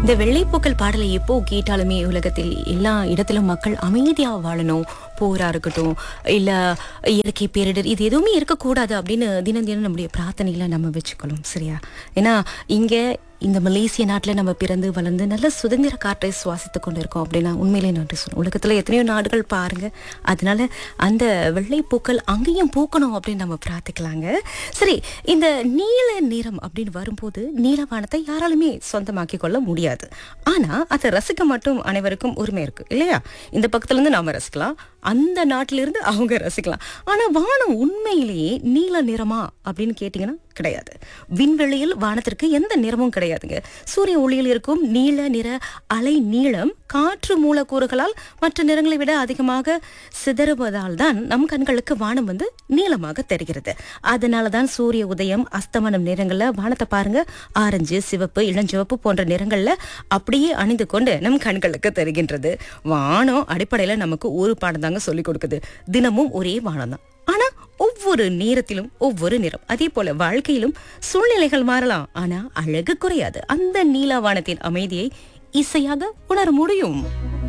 இந்த வெள்ளைப்பூக்கள் பாடலை எப்போ கேட்டாலுமே உலகத்தில் எல்லா இடத்திலும் மக்கள் அமைதியா வாழணும் போரா இருக்கட்டும் இல்ல இயற்கை பேரிடர் இது எதுவுமே இருக்கக்கூடாது அப்படின்னு தினம் தினம் நம்முடைய பிரார்த்தனையில நம்ம வச்சுக்கணும் சரியா ஏன்னா இங்க இந்த மலேசிய நாட்டில் நம்ம பிறந்து வளர்ந்து நல்ல சுதந்திர காற்றை சுவாசித்து கொண்டு இருக்கோம் அப்படின்னா உண்மையிலே நன்றி சொல்லணும் உலகத்தில் எத்தனையோ நாடுகள் பாருங்க அதனால அந்த வெள்ளைப்பூக்கள் அங்கேயும் பூக்கணும் அப்படின்னு நம்ம பிரார்த்திக்கலாங்க சரி இந்த நீல நிறம் அப்படின்னு வரும்போது நீலவானத்தை யாராலுமே சொந்தமாக்கி கொள்ள முடியாது ஆனா அதை ரசிக்க மட்டும் அனைவருக்கும் உரிமை இருக்கு இல்லையா இந்த பக்கத்துல இருந்து நாம ரசிக்கலாம் அந்த நாட்டிலிருந்து அவங்க ரசிக்கலாம் ஆனா வானம் உண்மையிலேயே நீல நிறமா அப்படின்னு கேட்டீங்கன்னா கிடையாது விண்வெளியில் வானத்திற்கு எந்த நிறமும் கிடையாதுங்க சூரிய ஒளியில் இருக்கும் நீல நிற அலை நீளம் காற்று மூலக்கூறுகளால் மற்ற நிறங்களை விட அதிகமாக சிதறுவதால் தான் நம் கண்களுக்கு வானம் வந்து நீளமாக தெரிகிறது அதனால தான் சூரிய உதயம் அஸ்தமனம் நிறங்கள்ல வானத்தை பாருங்க ஆரஞ்சு சிவப்பு இளஞ்சிவப்பு போன்ற நிறங்கள்ல அப்படியே அணிந்து கொண்டு நம் கண்களுக்கு தெரிகின்றது வானம் அடிப்படையில நமக்கு ஒரு பாடம் தாங்க சொல்லிக் கொடுக்குது தினமும் ஒரே வானம் தான் ஆனா ஒவ்வொரு நேரத்திலும் ஒவ்வொரு நிறம் அதே போல வாழ்க்கையிலும் சூழ்நிலைகள் மாறலாம் ஆனா அழகு குறையாது அந்த நீலாவானத்தின் அமைதியை இசையாக உணர முடியும்